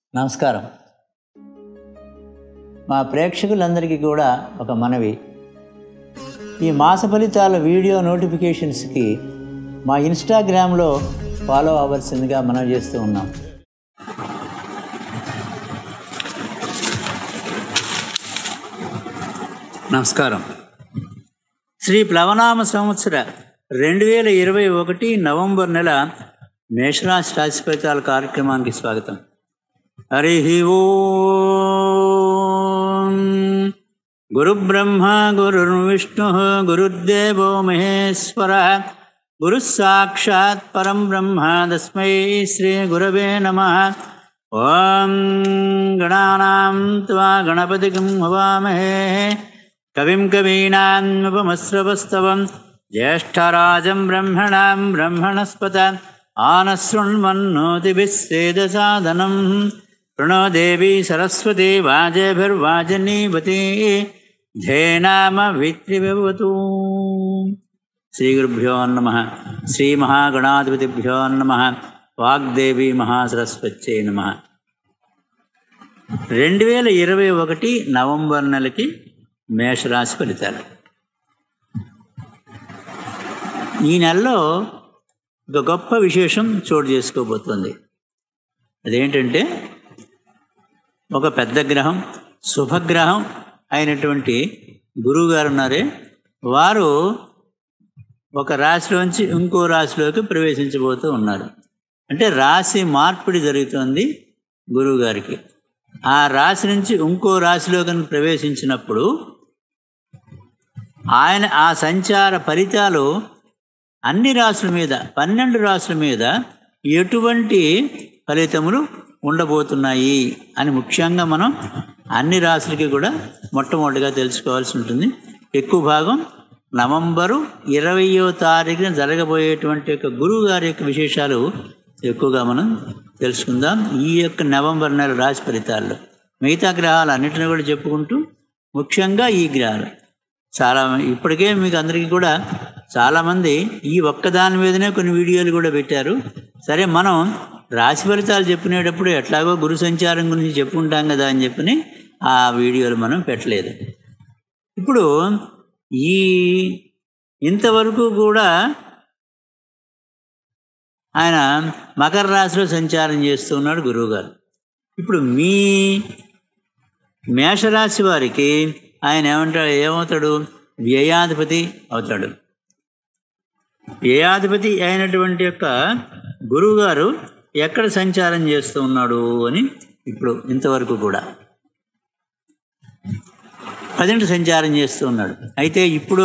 నమస్కారం మా ప్రేక్షకులందరికీ కూడా ఒక మనవి ఈ మాస ఫలితాల వీడియో నోటిఫికేషన్స్కి మా ఇన్స్టాగ్రామ్లో ఫాలో అవ్వాల్సిందిగా మనం చేస్తూ ఉన్నాం నమస్కారం శ్రీ ప్లవనామ సంవత్సర రెండు వేల ఇరవై ఒకటి నవంబర్ నెల మేషరాశి రాశి ఫలితాల కార్యక్రమానికి స్వాగతం హరి ఓం గురుబ్రహ్మ గురుర్విష్ణు గురుర్దేవో మహేశ్వర గురు సాక్షాత్ పరం బ్రహ్మ తస్మై శ్రీ గురవే నమ ఓం గణానాం త్వా గణపతికిం హవామహే కవిం కవీనాముపమశ్రవస్తవం జ్యేష్ఠరాజం బ్రహ్మణాం బ్రహ్మణస్పత ఆనశృణ్మన్నోతిభిः సేదసాదనం ప్రణో దేవి సరస్వతి వాజేభిర్వాజనీవతి ధేనామ విత్రివతూ శ్రీగురుభ్యో నమ శ్రీమహాగణాధిపతిభ్యో నమ వాగ్దేవి మహాసరస్వత్యై నమ రెండు వేల ఇరవై ఒకటి నవంబర్ నెలకి మేషరాశి ఫలితాలు ఈ నెలలో ఒక గొప్ప విశేషం చోటు చేసుకోబోతుంది అదేంటంటే ఒక పెద్ద గ్రహం శుభగ్రహం అయినటువంటి గురువుగారు ఉన్నారే వారు ఒక రాశిలోంచి ఇంకో రాశిలోకి ప్రవేశించబోతూ ఉన్నారు అంటే రాశి మార్పిడి జరుగుతుంది గురువుగారికి ఆ రాశి నుంచి ఇంకో రాశిలోకి ప్రవేశించినప్పుడు ఆయన ఆ సంచార ఫలితాలు అన్ని రాసుల మీద పన్నెండు రాసుల మీద ఎటువంటి ఫలితములు ఉండబోతున్నాయి అని ముఖ్యంగా మనం అన్ని రాసులకి కూడా మొట్టమొదటిగా తెలుసుకోవాల్సి ఉంటుంది ఎక్కువ భాగం నవంబరు ఇరవయో తారీఖున జరగబోయేటువంటి యొక్క గురువు గారి యొక్క విశేషాలు ఎక్కువగా మనం తెలుసుకుందాం ఈ యొక్క నవంబర్ నెల రాశి ఫలితాల్లో మిగతా గ్రహాలు అన్నిటిని కూడా చెప్పుకుంటూ ముఖ్యంగా ఈ గ్రహాలు చాలా ఇప్పటికే మీకు అందరికీ కూడా చాలామంది ఈ ఒక్కదాని మీదనే కొన్ని వీడియోలు కూడా పెట్టారు సరే మనం రాశి ఫలితాలు చెప్పినేటప్పుడు ఎట్లాగో గురు సంచారం గురించి చెప్పుకుంటాం కదా అని చెప్పని ఆ వీడియోలు మనం పెట్టలేదు ఇప్పుడు ఈ ఇంతవరకు కూడా ఆయన మకర రాశిలో సంచారం చేస్తూ ఉన్నాడు గురువుగారు ఇప్పుడు మీ మేషరాశి వారికి ఆయన ఏమంటాడు ఏమవుతాడు వ్యయాధిపతి అవుతాడు వ్యయాధిపతి అయినటువంటి యొక్క గురువుగారు ఎక్కడ సంచారం చేస్తూ ఉన్నాడు అని ఇప్పుడు ఇంతవరకు కూడా పదింటి సంచారం చేస్తూ ఉన్నాడు అయితే ఇప్పుడు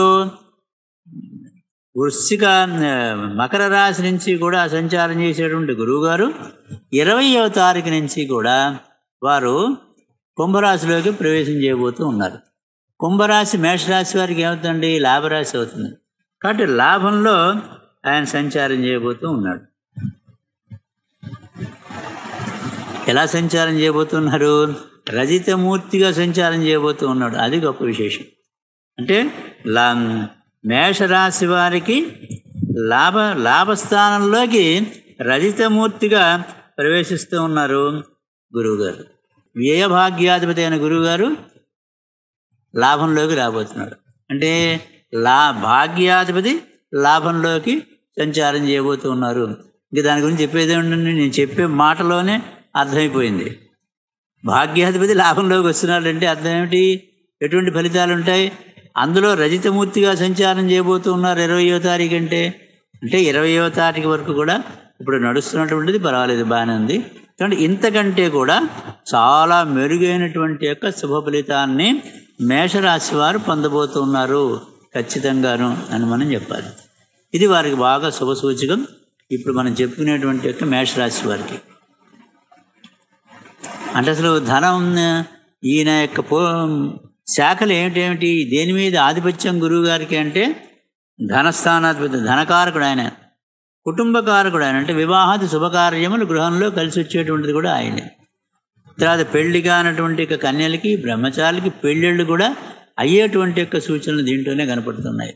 వృశ్చిక మకర రాశి నుంచి కూడా సంచారం చేసేటువంటి గురువుగారు ఇరవయవ తారీఖు నుంచి కూడా వారు కుంభరాశిలోకి ప్రవేశం చేయబోతూ ఉన్నారు కుంభరాశి మేషరాశి వారికి ఏమవుతుందండి లాభరాశి అవుతుంది కాబట్టి లాభంలో ఆయన సంచారం చేయబోతూ ఉన్నాడు ఎలా సంచారం చేయబోతున్నారు రజితమూర్తిగా సంచారం చేయబోతూ ఉన్నాడు అది గొప్ప విశేషం అంటే లా మేషరాశి వారికి లాభ లాభస్థానంలోకి రజితమూర్తిగా ప్రవేశిస్తూ ఉన్నారు గురువుగారు వ్యయభాగ్యాధిపతి అయిన గురువుగారు లాభంలోకి రాబోతున్నాడు అంటే లా భాగ్యాధిపతి లాభంలోకి సంచారం చేయబోతూ ఉన్నారు ఇంక దాని గురించి చెప్పేది ఏమిటండి నేను చెప్పే మాటలోనే అర్థమైపోయింది భాగ్యాధిపతి లాభంలోకి వస్తున్నాడంటే అర్థం ఏమిటి ఎటువంటి ఫలితాలు ఉంటాయి అందులో రజితమూర్తిగా సంచారం చేయబోతూ ఉన్నారు ఇరవయో తారీఖు అంటే అంటే ఇరవయో తారీఖు వరకు కూడా ఇప్పుడు నడుస్తున్నటువంటిది పర్వాలేదు బాగానే ఉంది కాబట్టి ఇంతకంటే కూడా చాలా మెరుగైనటువంటి యొక్క శుభ ఫలితాన్ని మేషరాశి వారు పొందబోతున్నారు ఖచ్చితంగాను అని మనం చెప్పాలి ఇది వారికి బాగా శుభ సూచకం ఇప్పుడు మనం చెప్పుకునేటువంటి యొక్క మేషరాశి వారికి అంటే అసలు ధనం ఈయన యొక్క పో శాఖలు ఏమిటేమిటి దేని మీద ఆధిపత్యం గురువు గారికి అంటే ధనస్థానాధిపతి ధనకారకుడు ఆయన కుటుంబకారకుడు ఆయన అంటే వివాహాది శుభకార్యములు గృహంలో కలిసి వచ్చేటువంటిది కూడా ఆయనే తర్వాత పెళ్లి కానటువంటి యొక్క కన్యలకి బ్రహ్మచారులకి పెళ్ళిళ్ళు కూడా అయ్యేటువంటి యొక్క సూచనలు దీంట్లోనే కనపడుతున్నాయి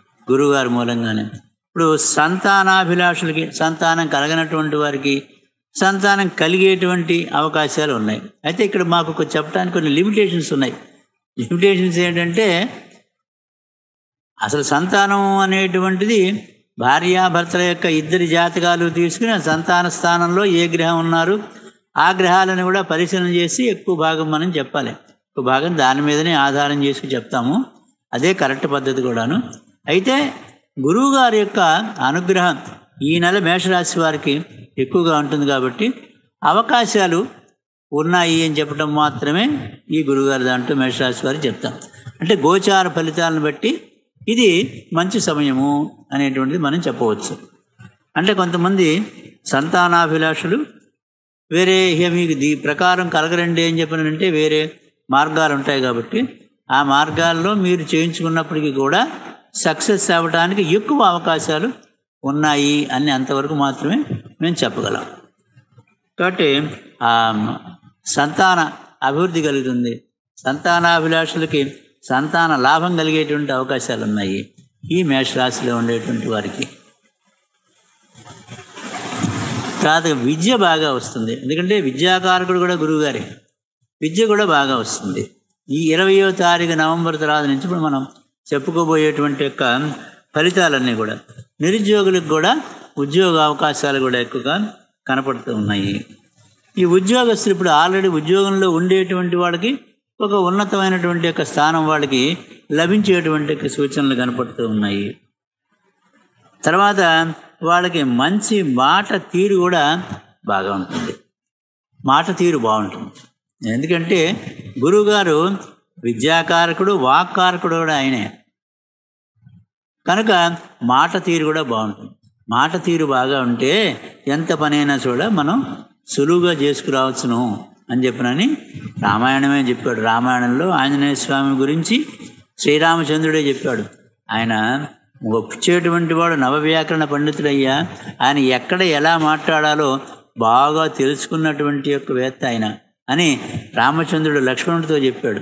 గురువుగారి మూలంగానే ఇప్పుడు సంతానాభిలాషులకి సంతానం కలగనటువంటి వారికి సంతానం కలిగేటువంటి అవకాశాలు ఉన్నాయి అయితే ఇక్కడ మాకు ఒక చెప్పడానికి కొన్ని లిమిటేషన్స్ ఉన్నాయి లిమిటేషన్స్ ఏంటంటే అసలు సంతానం అనేటువంటిది భార్యాభర్తల యొక్క ఇద్దరి జాతకాలు తీసుకుని ఆ సంతాన స్థానంలో ఏ గ్రహం ఉన్నారు ఆ గ్రహాలను కూడా పరిశీలన చేసి ఎక్కువ భాగం మనం చెప్పాలి ఎక్కువ భాగం దాని మీదనే ఆధారం చేసి చెప్తాము అదే కరెక్ట్ పద్ధతి కూడాను అయితే గురువు గారి యొక్క అనుగ్రహం ఈ నెల మేషరాశి వారికి ఎక్కువగా ఉంటుంది కాబట్టి అవకాశాలు ఉన్నాయి అని చెప్పడం మాత్రమే ఈ గురువుగారి దాంట్లో మేషరాశి వారికి చెప్తాం అంటే గోచార ఫలితాలను బట్టి ఇది మంచి సమయము అనేటువంటిది మనం చెప్పవచ్చు అంటే కొంతమంది సంతానాభిలాషులు వేరే ఇక మీకు దీ ప్రకారం కలగరండి అని చెప్పినంటే వేరే మార్గాలు ఉంటాయి కాబట్టి ఆ మార్గాల్లో మీరు చేయించుకున్నప్పటికీ కూడా సక్సెస్ అవ్వడానికి ఎక్కువ అవకాశాలు ఉన్నాయి అని అంతవరకు మాత్రమే మేము చెప్పగలం కాబట్టి ఆ సంతాన అభివృద్ధి కలుగుతుంది సంతానాభిలాషులకి సంతాన లాభం కలిగేటువంటి అవకాశాలు ఉన్నాయి ఈ మేషరాశిలో ఉండేటువంటి వారికి తర్వాత విద్య బాగా వస్తుంది ఎందుకంటే విద్యాకారకుడు కూడా గురువుగారే విద్య కూడా బాగా వస్తుంది ఈ ఇరవయో తారీఖు నవంబర్ తర్వాత నుంచి ఇప్పుడు మనం చెప్పుకోబోయేటువంటి యొక్క ఫలితాలన్నీ కూడా నిరుద్యోగులకు కూడా ఉద్యోగ అవకాశాలు కూడా ఎక్కువగా కనపడుతూ ఉన్నాయి ఈ ఉద్యోగస్తులు ఇప్పుడు ఆల్రెడీ ఉద్యోగంలో ఉండేటువంటి వాళ్ళకి ఒక ఉన్నతమైనటువంటి యొక్క స్థానం వాళ్ళకి లభించేటువంటి యొక్క సూచనలు కనపడుతూ ఉన్నాయి తర్వాత వాళ్ళకి మంచి మాట తీరు కూడా బాగా ఉంటుంది మాట తీరు బాగుంటుంది ఎందుకంటే గురువుగారు విద్యాకారకుడు వాక్కారకుడు కూడా ఆయనే కనుక మాట తీరు కూడా బాగుంటుంది మాట తీరు బాగా ఉంటే ఎంత పనైనా కూడా మనం సులువుగా చేసుకురావచ్చును అని చెప్పినని రామాయణమే చెప్పాడు రామాయణంలో ఆంజనేయ స్వామి గురించి శ్రీరామచంద్రుడే చెప్పాడు ఆయన ఒప్పించేటువంటి వాడు నవవ్యాకరణ పండితుడయ్యా ఆయన ఎక్కడ ఎలా మాట్లాడాలో బాగా తెలుసుకున్నటువంటి యొక్క వేత్త ఆయన అని రామచంద్రుడు లక్ష్మణుడితో చెప్పాడు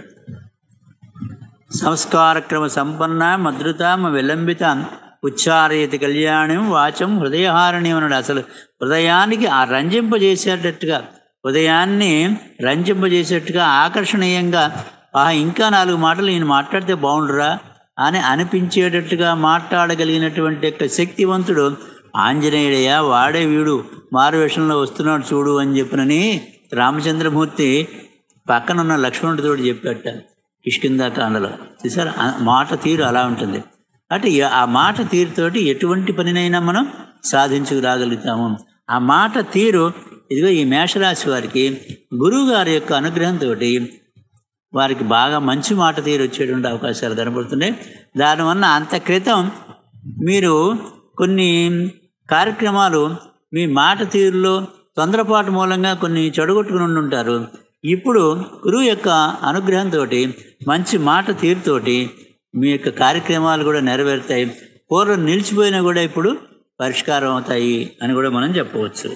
సంస్కారక్రమ సంపన్న మధురతామ విలంబిత ఉచ్చారయతి కళ్యాణం వాచం హృదయహారణ్యం అన్నాడు అసలు హృదయానికి ఆ రంజింపజేసేటట్టుగా హృదయాన్ని రంజింపజేసేట్టుగా ఆకర్షణీయంగా ఆ ఇంకా నాలుగు మాటలు ఈయన మాట్లాడితే బాగుండురా అని అనిపించేటట్టుగా మాట్లాడగలిగినటువంటి యొక్క శక్తివంతుడు ఆంజనేయుడయ్యా వాడే వీడు మారువేషంలో వస్తున్నాడు చూడు అని చెప్పినని రామచంద్రమూర్తి పక్కనున్న లక్ష్మణుడితో చెప్పాట కిష్కిందాకాండలో చూసారు మాట తీరు అలా ఉంటుంది అంటే ఆ మాట తీరుతోటి ఎటువంటి పనినైనా మనం సాధించుకురాగలుగుతాము ఆ మాట తీరు ఇదిగో ఈ మేషరాశి వారికి గురువు గారి యొక్క అనుగ్రహంతో వారికి బాగా మంచి మాట తీరు వచ్చేటువంటి అవకాశాలు కనబడుతున్నాయి దానివల్ల అంత క్రితం మీరు కొన్ని కార్యక్రమాలు మీ మాట తీరులో తొందరపాటు మూలంగా కొన్ని చెడగొట్టుకుని ఉండి ఉంటారు ఇప్పుడు గురువు యొక్క అనుగ్రహంతో మంచి మాట తీరుతోటి మీ యొక్క కార్యక్రమాలు కూడా నెరవేరుతాయి పూర్వం నిలిచిపోయినా కూడా ఇప్పుడు పరిష్కారం అవుతాయి అని కూడా మనం చెప్పవచ్చు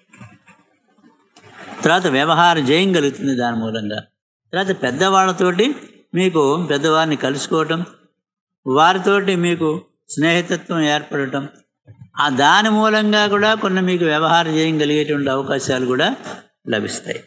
తర్వాత వ్యవహార జయం కలుగుతుంది దాని మూలంగా తర్వాత పెద్దవాళ్ళతోటి మీకు పెద్దవారిని కలుసుకోవటం వారితోటి మీకు స్నేహితత్వం ఏర్పడటం ఆ దాని మూలంగా కూడా కొన్ని మీకు వ్యవహార జయం కలిగేటువంటి అవకాశాలు కూడా లభిస్తాయి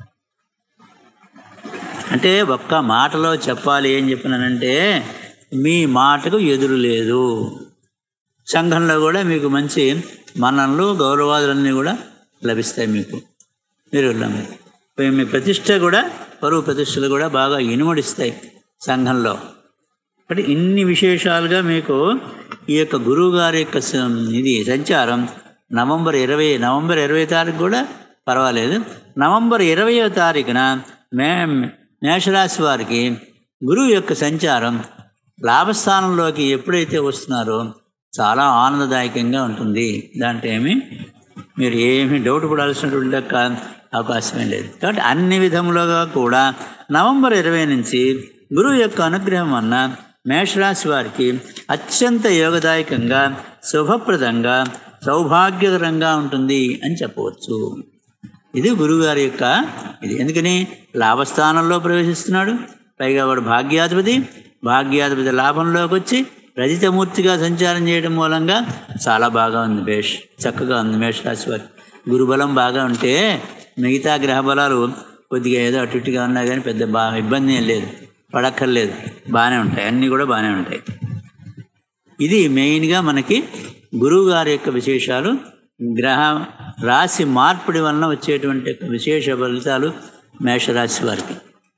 అంటే ఒక్క మాటలో చెప్పాలి ఏం చెప్పినానంటే మీ మాటకు ఎదురు లేదు సంఘంలో కూడా మీకు మంచి మన్ననలు గౌరవాదులన్నీ కూడా లభిస్తాయి మీకు మీరు మీ ప్రతిష్ట కూడా పరువు ప్రతిష్టలు కూడా బాగా ఇనుమడిస్తాయి సంఘంలో అంటే ఇన్ని విశేషాలుగా మీకు ఈ యొక్క గురువు గారి యొక్క ఇది సంచారం నవంబర్ ఇరవై నవంబర్ ఇరవై తారీఖు కూడా పర్వాలేదు నవంబర్ ఇరవయో తారీఖున మే మేషరాశి వారికి గురువు యొక్క సంచారం లాభస్థానంలోకి ఎప్పుడైతే వస్తున్నారో చాలా ఆనందదాయకంగా ఉంటుంది దాంట్లో ఏమి మీరు ఏమీ డౌట్ పడాల్సినటువంటి యొక్క అవకాశమే లేదు కాబట్టి అన్ని విధములుగా కూడా నవంబర్ ఇరవై నుంచి గురువు యొక్క అనుగ్రహం వలన మేషరాశి వారికి అత్యంత యోగదాయకంగా శుభప్రదంగా సౌభాగ్యకరంగా ఉంటుంది అని చెప్పవచ్చు ఇది గురువుగారి యొక్క ఇది ఎందుకని లాభస్థానంలో ప్రవేశిస్తున్నాడు పైగా వాడు భాగ్యాధిపతి భాగ్యాధిపతి లాభంలోకి వచ్చి రజితమూర్తిగా సంచారం చేయడం మూలంగా చాలా బాగా ఉంది మేష్ చక్కగా ఉంది మేషరాశి వారికి గురుబలం బాగా ఉంటే మిగతా గ్రహ బలాలు కొద్దిగా ఏదో అటు ఇటుగా ఉన్నా కానీ పెద్ద బా ఇబ్బంది ఏం లేదు పడక్కర్లేదు బాగానే ఉంటాయి అన్నీ కూడా బాగానే ఉంటాయి ఇది మెయిన్గా మనకి గురువు గారి యొక్క విశేషాలు గ్రహ రాశి మార్పిడి వలన వచ్చేటువంటి యొక్క విశేష ఫలితాలు మేషరాశి వారికి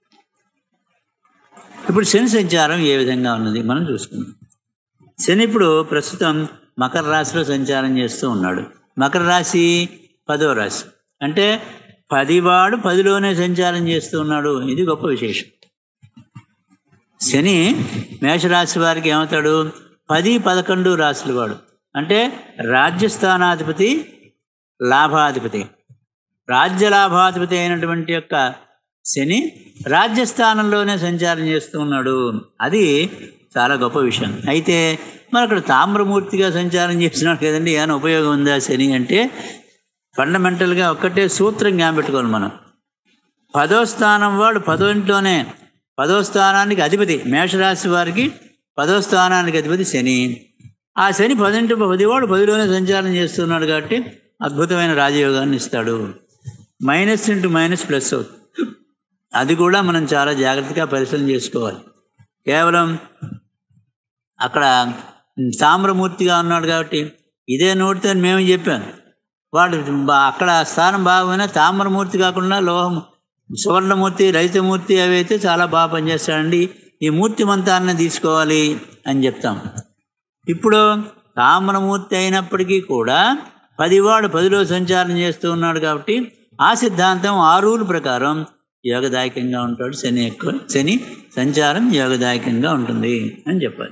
ఇప్పుడు శని సంచారం ఏ విధంగా ఉన్నది మనం చూసుకుందాం శని ఇప్పుడు ప్రస్తుతం మకర రాశిలో సంచారం చేస్తూ ఉన్నాడు మకర రాశి పదో రాశి అంటే పదివాడు పదిలోనే సంచారం చేస్తూ ఉన్నాడు ఇది గొప్ప విశేషం శని మేషరాశి వారికి ఏమవుతాడు పది పదకొండు రాశుల వాడు అంటే రాజ్యస్థానాధిపతి లాభాధిపతి రాజ్య లాభాధిపతి అయినటువంటి యొక్క శని రాజ్యస్థానంలోనే సంచారం చేస్తూ ఉన్నాడు అది చాలా గొప్ప విషయం అయితే మరి అక్కడ తామ్రమూర్తిగా సంచారం చేస్తున్నాడు కదండి ఏమైనా ఉపయోగం ఉందా శని అంటే ఫండమెంటల్గా ఒక్కటే సూత్రం జ్ఞాపెట్టుకోవాలి మనం పదో స్థానం వాడు పదో ఇంట్లోనే పదో స్థానానికి అధిపతి మేషరాశి వారికి పదో స్థానానికి అధిపతి శని ఆ శని పదింటి పదివాడు పదిలోనే సంచారం చేస్తున్నాడు కాబట్టి అద్భుతమైన రాజయోగాన్ని ఇస్తాడు మైనస్ ఇంటూ మైనస్ ప్లస్ అవుతుంది అది కూడా మనం చాలా జాగ్రత్తగా పరిశీలన చేసుకోవాలి కేవలం అక్కడ తామ్రమూర్తిగా ఉన్నాడు కాబట్టి ఇదే నోటితో మేము చెప్పాం వాడు బా- అక్కడ స్థానం బాగున్నా తామ్రమూర్తి కాకుండా లోహం సువర్ణమూర్తి రహితమూర్తి అవి అయితే చాలా బాగా పనిచేస్తాడండి ఈ మూర్తి మంతాన్ని తీసుకోవాలి అని చెప్తాం ఇప్పుడు తామ్రమూర్తి అయినప్పటికీ కూడా పదివాడు పదిలో సంచారం చేస్తూ ఉన్నాడు కాబట్టి ఆ సిద్ధాంతం ఆ రూల్ ప్రకారం యోగదాయకంగా ఉంటాడు శని ఎక్కువ శని సంచారం యోగదాయకంగా ఉంటుంది అని చెప్పాలి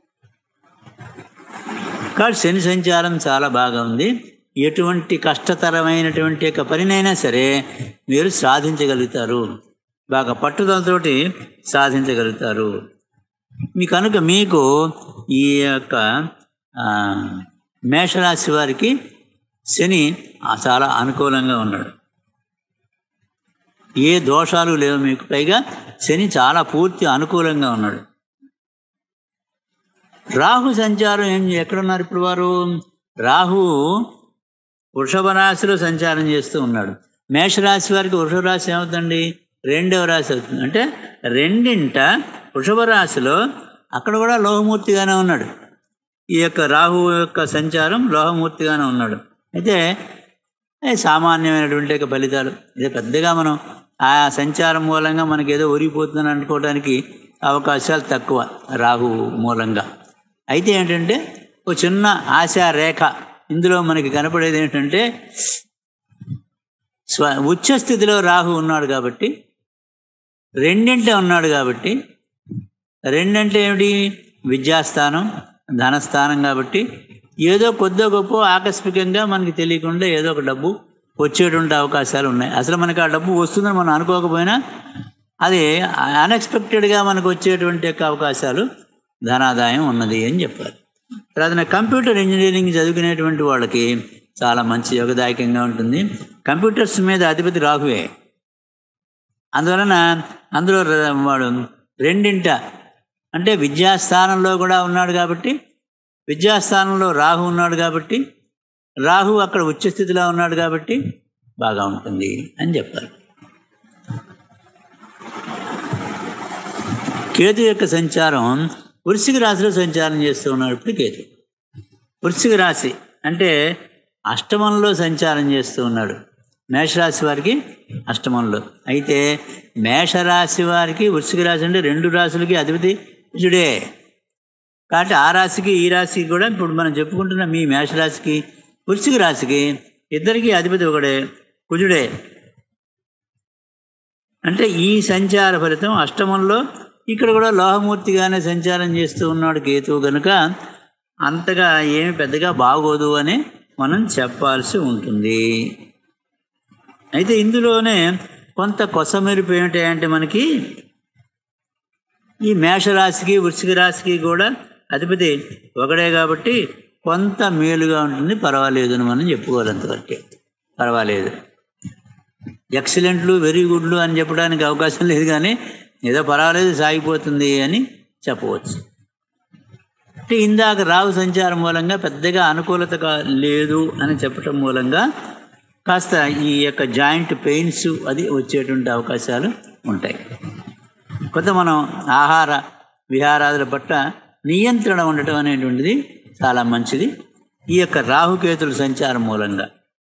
కాబట్టి శని సంచారం చాలా బాగా ఉంది ఎటువంటి కష్టతరమైనటువంటి యొక్క పనినైనా సరే మీరు సాధించగలుగుతారు బాగా పట్టుదలతోటి సాధించగలుగుతారు మీ కనుక మీకు ఈ యొక్క ఆ, మేషరాశి వారికి శని ఆ చాలా అనుకూలంగా ఉన్నాడు ఏ దోషాలు లేవు మీకు పైగా శని చాలా పూర్తి అనుకూలంగా ఉన్నాడు రాహు సంచారం ఏం ఎక్కడున్నారు ఇప్పుడు వారు రాహు వృషభ రాశిలో సంచారం చేస్తూ ఉన్నాడు మేషరాశి వారికి వృషభ రాశి ఏమవుతుందండి రెండవ రాశి అవుతుంది అంటే రెండింట వృషభ రాశిలో అక్కడ కూడా లోహమూర్తిగానే ఉన్నాడు ఈ యొక్క రాహు యొక్క సంచారం లోహమూర్తిగానే ఉన్నాడు అయితే ఏ సామాన్యమైనటువంటి యొక్క ఫలితాలు ఇది పెద్దగా మనం ఆ సంచారం మూలంగా మనకి ఏదో ఒరిగిపోతుందని అనుకోవడానికి అవకాశాలు తక్కువ రాహు మూలంగా అయితే ఏంటంటే ఒక చిన్న ఆశా రేఖ ఇందులో మనకి కనపడేది ఏంటంటే స్వ ఉచ్చ స్థితిలో రాహు ఉన్నాడు కాబట్టి రెండింటే ఉన్నాడు కాబట్టి రెండంటే ఏమిటి విద్యాస్థానం ధనస్థానం కాబట్టి ఏదో కొద్దో గొప్ప ఆకస్మికంగా మనకి తెలియకుండా ఏదో ఒక డబ్బు వచ్చేటువంటి అవకాశాలు ఉన్నాయి అసలు మనకి ఆ డబ్బు వస్తుందని మనం అనుకోకపోయినా అది అన్ఎక్స్పెక్టెడ్గా మనకు వచ్చేటువంటి యొక్క అవకాశాలు ధనాదాయం ఉన్నది అని చెప్పారు తర్వాత కంప్యూటర్ ఇంజనీరింగ్ చదువుకునేటువంటి వాళ్ళకి చాలా మంచి యోగదాయకంగా ఉంటుంది కంప్యూటర్స్ మీద అధిపతి రాహువే అందువలన అందులో ర- వాడు రెండింట అంటే విద్యాస్థానంలో కూడా ఉన్నాడు కాబట్టి విద్యాస్థానంలో రాహు ఉన్నాడు కాబట్టి రాహు అక్కడ ఉచ్చ స్థితిలో ఉన్నాడు కాబట్టి బాగా ఉంటుంది అని చెప్పారు కేతు యొక్క సంచారం వృశ్చిక రాశిలో సంచారం చేస్తూ ఉన్నాడు ఇప్పుడు కేతు వృశ్చిక రాశి అంటే అష్టమంలో సంచారం చేస్తూ ఉన్నాడు మేషరాశి వారికి అష్టమంలో అయితే మేషరాశి వారికి వృశ్చిక రాశి అంటే రెండు రాశులకి అధిపతి కుజుడే కాబట్టి ఆ రాశికి ఈ రాశికి కూడా ఇప్పుడు మనం చెప్పుకుంటున్న మీ మేషరాశికి వృశ్చిక రాశికి ఇద్దరికి అధిపతి ఒకడే కుజుడే అంటే ఈ సంచార ఫలితం అష్టమంలో ఇక్కడ కూడా లోహమూర్తిగానే సంచారం చేస్తూ ఉన్నాడు కేతువు గనుక అంతగా ఏమి పెద్దగా బాగోదు అని మనం చెప్పాల్సి ఉంటుంది అయితే ఇందులోనే కొంత కొసమెరుపు ఏమిటంటే మనకి ఈ మేషరాశికి వృశ్చిక రాశికి కూడా అధిపతి ఒకడే కాబట్టి కొంత మేలుగా ఉంటుంది పర్వాలేదు అని మనం చెప్పుకోవాలి అంతవరకే పర్వాలేదు ఎక్సలెంట్లు వెరీ గుడ్లు అని చెప్పడానికి అవకాశం లేదు కానీ ఏదో పర్వాలేదు సాగిపోతుంది అని చెప్పవచ్చు అంటే ఇందాక రావు సంచారం మూలంగా పెద్దగా అనుకూలత కా- లేదు అని చెప్పటం మూలంగా కాస్త ఈ యొక్క జాయింట్ పెయిన్స్ అది వచ్చేటువంటి అవకాశాలు ఉంటాయి కొంత మనం ఆహార విహారాదుల పట్ల నియంత్రణ ఉండటం అనేటువంటిది చాలా మంచిది ఈ యొక్క రాహుకేతుల సంచారం మూలంగా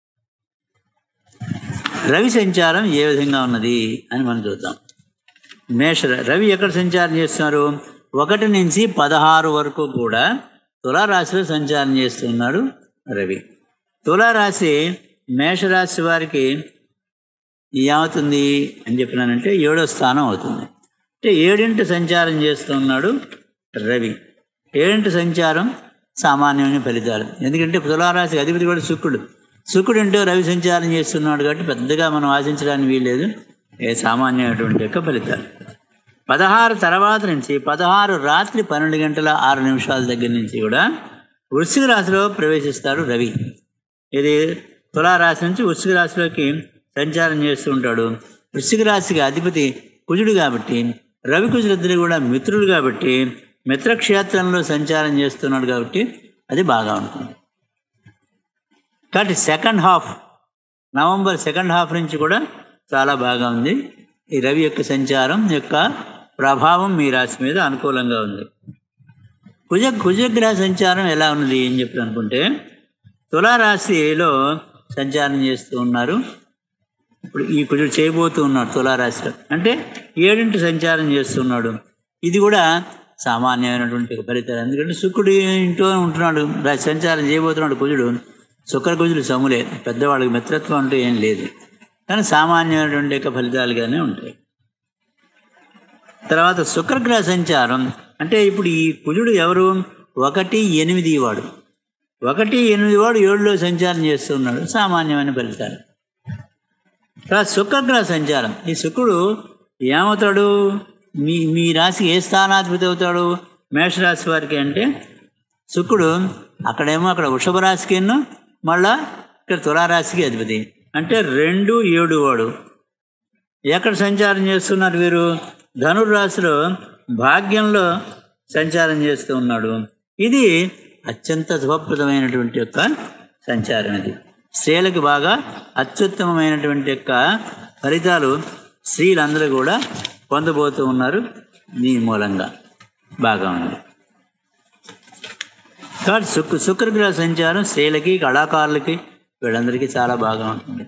రవి సంచారం ఏ విధంగా ఉన్నది అని మనం చూద్దాం మేష రవి ఎక్కడ సంచారం చేస్తున్నారు ఒకటి నుంచి పదహారు వరకు కూడా తులారాశిలో సంచారం చేస్తున్నాడు రవి తులారాశి మేషరాశి వారికి ఏమవుతుంది అని చెప్పినానంటే ఏడో స్థానం అవుతుంది అంటే ఏడింటి సంచారం చేస్తున్నాడు రవి ఏడింటి సంచారం సామాన్యమైన ఫలితాలు ఎందుకంటే తులారాశి అధిపతి కూడా శుక్రుడు శుక్రుడు అంటే రవి సంచారం చేస్తున్నాడు కాబట్టి పెద్దగా మనం ఆశించడానికి వీల్లేదు ఏ సామాన్యమైనటువంటి యొక్క ఫలితాలు పదహారు తర్వాత నుంచి పదహారు రాత్రి పన్నెండు గంటల ఆరు నిమిషాల దగ్గర నుంచి కూడా వృశ్చిక రాశిలో ప్రవేశిస్తాడు రవి ఇది తులారాశి నుంచి వృశ్చిక రాశిలోకి సంచారం చేస్తూ ఉంటాడు వృశ్చిక రాశికి అధిపతి కుజుడు కాబట్టి రవి కుజులిద్దరు కూడా మిత్రులు కాబట్టి మిత్రక్షేత్రంలో సంచారం చేస్తున్నాడు కాబట్టి అది బాగా ఉంటుంది కాబట్టి second half November second half నుంచి కూడా చాలా బాగా ఉంది ఈ రవి యొక్క సంచారం యొక్క ప్రభావం మీ రాశి మీద అనుకూలంగా ఉంది కుజ కుజగ్రహ సంచారం ఎలా ఉన్నది అని చెప్పి అనుకుంటే తులారాశిలో సంచారం చేస్తూ ఉన్నారు ఇప్పుడు ఈ కుజుడు చేయబోతూ ఉన్నాడు తులారాశిలో అంటే ఏడింటి సంచారం చేస్తున్నాడు ఇది కూడా సామాన్యమైనటువంటి ఫలితాలు ఎందుకంటే శుక్రుడు ఇంట్లో ఉంటున్నాడు రా- సంచారం చేయబోతున్నాడు కుజుడు శుక్ర కుజుడు సములే పెద్దవాళ్ళకి మిత్రత్వం అంటూ ఏం లేదు కానీ సామాన్యమైనటువంటి యొక్క ఫలితాలుగానే ఉంటాయి తర్వాత శుక్రగ్రహ సంచారం అంటే ఇప్పుడు ఈ కుజుడు ఎవరు ఒకటి ఎనిమిది వాడు ఒకటి ఎనిమిది వాడు ఏడులో సంచారం చేస్తున్నాడు సామాన్యమైన ఫలితాలు తర్వాత శుక్రగ్రహ సంచారం ఈ శుక్రుడు ఏమవుతాడు మీ మీ రాశికి ఏ స్థానాధిపతి అవుతాడు మేషరాశి వారికి అంటే శుక్రుడు అక్కడేమో అక్కడ వృషభ రాశికి ఎన్నో మళ్ళా ఇక్కడ తులారాశికి అధిపతి అంటే రెండు ఏడు వాడు ఎక్కడ సంచారం చేస్తున్నారు వీరు ధనుర్రాశిలో భాగ్యంలో సంచారం చేస్తూ ఉన్నాడు ఇది అత్యంత శుభప్రదమైనటువంటి యొక్క సంచారం ఇది స్త్రీలకు బాగా అత్యుత్తమమైనటువంటి యొక్క ఫలితాలు స్త్రీలందరూ కూడా పొందబోతూ ఉన్నారు దీని మూలంగా బాగా ఉంది కాబట్టి శుక్ర శుక్రగ్రహ సంచారం స్త్రీలకి కళాకారులకి వీళ్ళందరికీ చాలా బాగా ఉంటుంది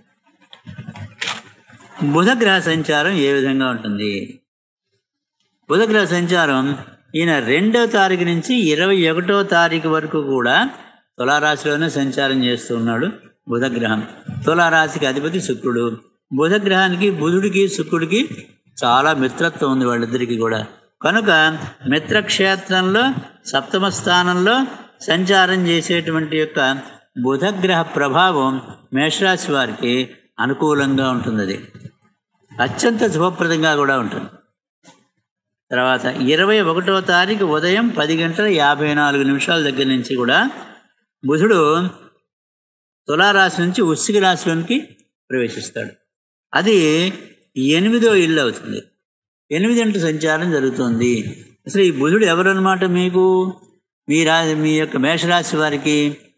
బుధగ్రహ సంచారం ఏ విధంగా ఉంటుంది బుధగ్రహ సంచారం ఈయన రెండవ తారీఖు నుంచి ఇరవై ఒకటో తారీఖు వరకు కూడా తులారాశిలోనే సంచారం చేస్తూ ఉన్నాడు బుధగ్రహం తులారాశికి అధిపతి శుక్రుడు బుధగ్రహానికి బుధుడికి శుక్రుడికి చాలా మిత్రత్వం ఉంది వాళ్ళిద్దరికీ కూడా కనుక మిత్రక్షేత్రంలో సప్తమ స్థానంలో సంచారం చేసేటువంటి యొక్క బుధగ్రహ ప్రభావం మేషరాశి వారికి అనుకూలంగా ఉంటుంది అది అత్యంత శుభప్రదంగా కూడా ఉంటుంది తర్వాత ఇరవై ఒకటవ తారీఖు ఉదయం పది గంటల యాభై నాలుగు నిమిషాల దగ్గర నుంచి కూడా బుధుడు తులారాశి నుంచి వృశ్చిక రాశిలోనికి ప్రవేశిస్తాడు అది ఎనిమిదో ఇల్లు అవుతుంది ఎనిమిదింటి సంచారం జరుగుతుంది అసలు ఈ బుధుడు ఎవరన్నమాట మీకు మీ రా మీ యొక్క మేషరాశి వారికి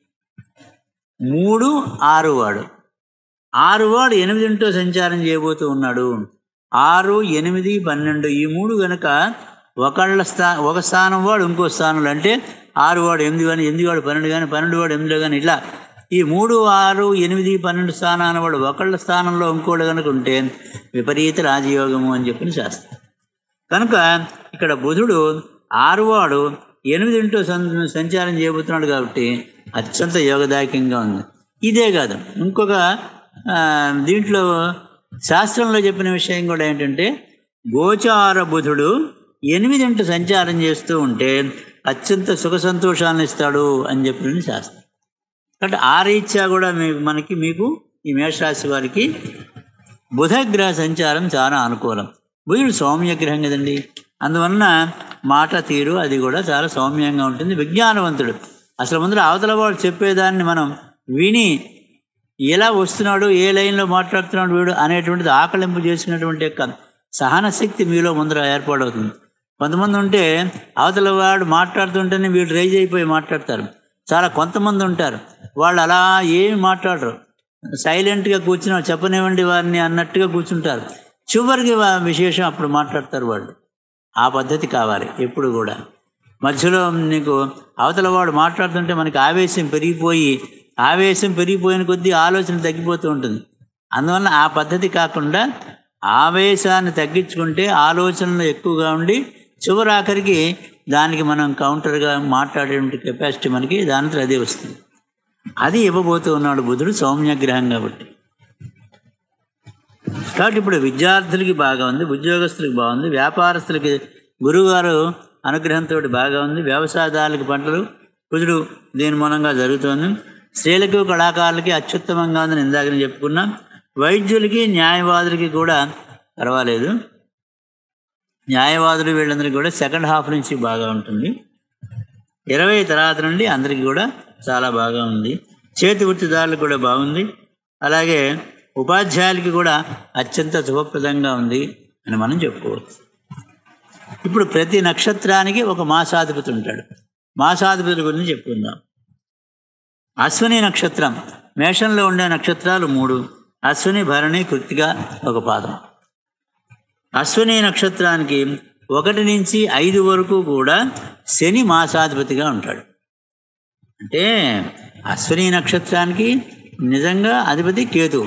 మూడు ఆరు వాడు ఆరు వాడు ఎనిమిదింటో సంచారం చేయబోతూ ఉన్నాడు ఆరు ఎనిమిది పన్నెండు ఈ మూడు గనక ఒకళ్ళ స్థా ఒక స్థానం వాడు ఇంకో స్థానంలో అంటే ఆరు వాడు ఎనిమిది కానీ ఎనిమిది వాడు పన్నెండు కానీ పన్నెండు వాడు ఎనిమిదిలో కానీ ఇలా ఈ మూడు ఆరు ఎనిమిది పన్నెండు స్థానాల వాడు ఒకళ్ళ స్థానంలో ఇంకోళ్ళు కనుక ఉంటే విపరీత రాజయోగము అని చెప్పిన శాస్త్రం కనుక ఇక్కడ బుధుడు ఆరువాడు ఎనిమిదింటో సం సంచారం చేయబోతున్నాడు కాబట్టి అత్యంత యోగదాయకంగా ఉంది ఇదే కాదు ఇంకొక ఆ, దీంట్లో శాస్త్రంలో చెప్పిన విషయం కూడా ఏంటంటే గోచార బుధుడు ఎనిమిదింట సంచారం చేస్తూ ఉంటే అత్యంత సుఖ సంతోషాలను ఇస్తాడు అని చెప్పిన శాస్త్రం కాబట్టి ఆ రీత్యా కూడా మీ మనకి మీకు ఈ మేషరాశి వారికి బుధగ్రహ సంచారం చాలా అనుకూలం బుధుడు సౌమ్యగ్రహం కదండి అందువలన మాట తీరు అది కూడా చాలా సౌమ్యంగా ఉంటుంది విజ్ఞానవంతుడు అసలు ముందర అవతల వాడు చెప్పేదాన్ని మనం విని ఎలా వస్తున్నాడు ఏ లైన్లో మాట్లాడుతున్నాడు వీడు అనేటువంటిది ఆకలింపు చేసుకునేటువంటి యొక్క సహన శక్తి మీలో ముందర ఏర్పాటవుతుంది కొంతమంది ఉంటే అవతల వాడు మాట్లాడుతుంటేనే వీడు రైజ్ అయిపోయి మాట్లాడతారు చాలా కొంతమంది ఉంటారు వాళ్ళు అలా ఏమి మాట్లాడరు సైలెంట్గా కూర్చుని చెప్పనివ్వండి వారిని అన్నట్టుగా కూర్చుంటారు చివరికి వా- విశేషం అప్పుడు మాట్లాడతారు వాళ్ళు ఆ పద్ధతి కావాలి ఎప్పుడు కూడా మధ్యలో నీకు అవతల వాడు మాట్లాడుతుంటే మనకి ఆవేశం పెరిగిపోయి ఆవేశం పెరిగిపోయిన కొద్దీ ఆలోచన తగ్గిపోతూ ఉంటుంది అందువల్ల ఆ పద్ధతి కాకుండా ఆవేశాన్ని తగ్గించుకుంటే ఆలోచనలు ఎక్కువగా ఉండి చివరి ఆఖరికి దానికి మనం కౌంటర్గా మాట్లాడే కెపాసిటీ మనకి దాంట్లో అదే వస్తుంది అది ఇవ్వబోతూ ఉన్నాడు బుధుడు సౌమ్యగ్రహం కాబట్టి కాబట్టి ఇప్పుడు విద్యార్థులకి బాగా ఉంది ఉద్యోగస్తులకి బాగుంది వ్యాపారస్తులకి గురువుగారు అనుగ్రహంతో బాగా ఉంది వ్యవసాయదారులకి పంటలు కుజుడు దీని మూలంగా జరుగుతుంది స్త్రీలకు కళాకారులకి అత్యుత్తమంగా ఉందని ఇందాక నేను చెప్పుకున్నాం వైద్యులకి న్యాయవాదులకి కూడా పర్వాలేదు న్యాయవాదులు వీళ్ళందరికీ కూడా సెకండ్ హాఫ్ నుంచి బాగా ఉంటుంది ఇరవై తర్వాత నుండి అందరికీ కూడా చాలా బాగా ఉంది చేతి వృత్తిదారులకు కూడా బాగుంది అలాగే ఉపాధ్యాయులకి కూడా అత్యంత శుభప్రదంగా ఉంది అని మనం చెప్పుకోవచ్చు ఇప్పుడు ప్రతి నక్షత్రానికి ఒక మాసాధిపతి ఉంటాడు మాసాధిపతి గురించి చెప్పుకుందాం అశ్విని నక్షత్రం మేషంలో ఉండే నక్షత్రాలు మూడు అశ్విని భరణి కృత్తిక ఒక పాదం అశ్విని నక్షత్రానికి ఒకటి నుంచి ఐదు వరకు కూడా శని మాసాధిపతిగా ఉంటాడు అంటే అశ్విని నక్షత్రానికి నిజంగా అధిపతి కేతువు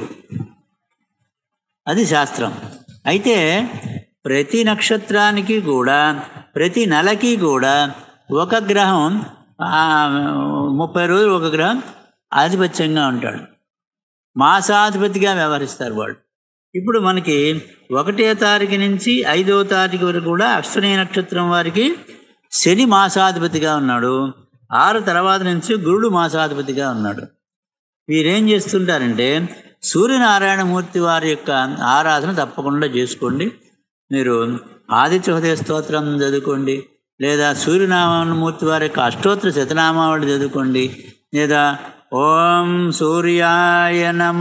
అది శాస్త్రం అయితే ప్రతి నక్షత్రానికి కూడా ప్రతి నెలకి కూడా ఒక గ్రహం ఆ, ముప్పై రోజులు ఒక గ్రహం ఆధిపత్యంగా ఉంటాడు మాసాధిపతిగా వ్యవహరిస్తారు వాళ్ళు ఇప్పుడు మనకి ఒకటే తారీఖు నుంచి ఐదో తారీఖు వరకు కూడా అశ్విని నక్షత్రం వారికి శని మాసాధిపతిగా ఉన్నాడు ఆరు తర్వాత నుంచి గురుడు మాసాధిపతిగా ఉన్నాడు వీరేం చేస్తుంటారంటే సూర్యనారాయణమూర్తి వారి యొక్క ఆరాధన తప్పకుండా చేసుకోండి మీరు ఆదిత్య హృదయ స్తోత్రం చదువుకోండి లేదా సూర్యనారాయణమూర్తి వారి యొక్క అష్టోత్తర శతనామావళి చదువుకోండి లేదా ఓం సూర్యాయ నమ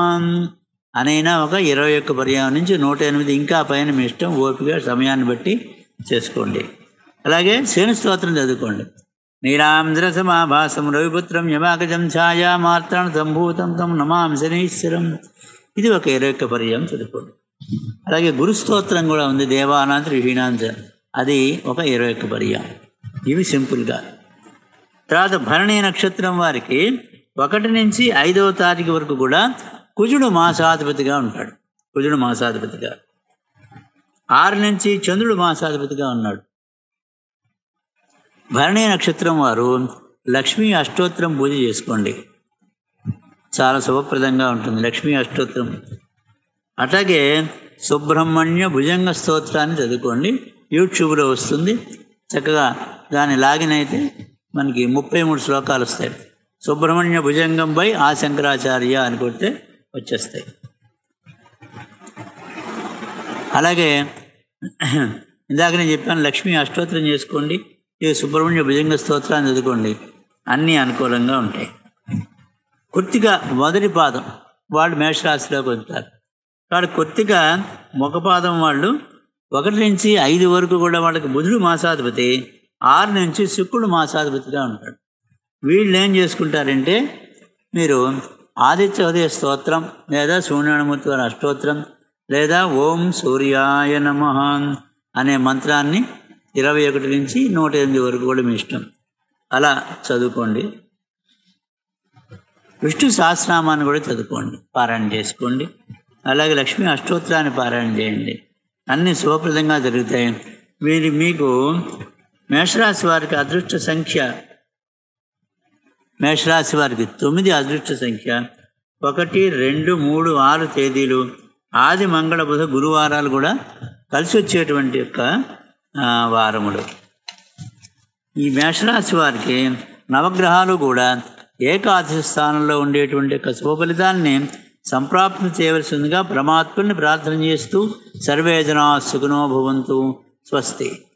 అనైనా ఒక ఇరవై ఒక్క పర్యాయం నుంచి నూట ఎనిమిది ఇంకా పైన మీ ఇష్టం ఓపిక సమయాన్ని బట్టి చేసుకోండి అలాగే శని స్తోత్రం చదువుకోండి నీలాంధ్ర సమాభాసం రవిపుత్రం యమాకజం ఛాయామాత్రణ సంభూతం తం నమాం శనీశ్వరం ఇది ఒక ఇరవై ఒక్క పర్యాయం చదువుకోండి అలాగే గురు స్తోత్రం కూడా ఉంది దేవానాథ్ ఋషీనాథ్ అది ఒక ఇరవై ఒక్క పర్యాయం ఇవి సింపుల్గా తర్వాత భరణి నక్షత్రం వారికి ఒకటి నుంచి ఐదవ తారీఖు వరకు కూడా కుజుడు మాసాధిపతిగా ఉంటాడు కుజుడు మాసాధిపతిగా ఆరు నుంచి చంద్రుడు మాసాధిపతిగా ఉన్నాడు భరణి నక్షత్రం వారు లక్ష్మీ అష్టోత్తరం పూజ చేసుకోండి చాలా శుభప్రదంగా ఉంటుంది లక్ష్మీ అష్టోత్తరం అట్లాగే సుబ్రహ్మణ్య భుజంగ స్తోత్రాన్ని చదువుకోండి యూట్యూబ్లో వస్తుంది చక్కగా దాన్ని లాగిన్ అయితే మనకి ముప్పై మూడు శ్లోకాలు వస్తాయి సుబ్రహ్మణ్య భుజంగంపై ఆ శంకరాచార్య అని కొడితే వచ్చేస్తాయి అలాగే ఇందాక నేను చెప్పాను లక్ష్మీ అష్టోత్తరం చేసుకోండి ఈ సుబ్రహ్మణ్య భుజంగ స్తోత్రాన్ని చదువుకోండి అన్నీ అనుకూలంగా ఉంటాయి కొద్దిగా మొదటి పాదం వాళ్ళు మేషరాశిలోకి వస్తారు కాబట్టి కొద్దిగా ముఖ పాదం వాళ్ళు ఒకటి నుంచి ఐదు వరకు కూడా వాళ్ళకి బుధుడు మాసాధిపతి ఆరు నుంచి శుక్రుడు మాసాధిపతిగా ఉంటాడు వీళ్ళు ఏం చేసుకుంటారంటే మీరు ఆదిత్య ఉదయ స్తోత్రం లేదా సూర్యనారాయణమూర్తి వారి అష్టోత్తరం లేదా ఓం సూర్యాయ నమ అనే మంత్రాన్ని ఇరవై ఒకటి నుంచి నూట ఎనిమిది వరకు కూడా మీ ఇష్టం అలా చదువుకోండి విష్ణు సహస్రనామాన్ని కూడా చదువుకోండి పారాయణ చేసుకోండి అలాగే లక్ష్మీ అష్టోత్తరాన్ని పారాయణ చేయండి అన్ని శుభప్రదంగా జరుగుతాయి వీరి మీకు మేషరాశి వారికి అదృష్ట సంఖ్య మేషరాశి వారికి తొమ్మిది అదృష్ట సంఖ్య ఒకటి రెండు మూడు ఆరు తేదీలు ఆది మంగళ బుధ గురువారాలు కూడా కలిసి వచ్చేటువంటి యొక్క ఆ, వారములు ఈ మేషరాశి వారికి నవగ్రహాలు కూడా ఏకాదశి స్థానంలో ఉండేటువంటి యొక్క శుభ ఫలితాన్ని సంప్రాప్తం చేయవలసిందిగా పరమాత్ముని ప్రార్థన చేస్తూ సర్వే జనా సుఖనో భవంతు స్వస్తి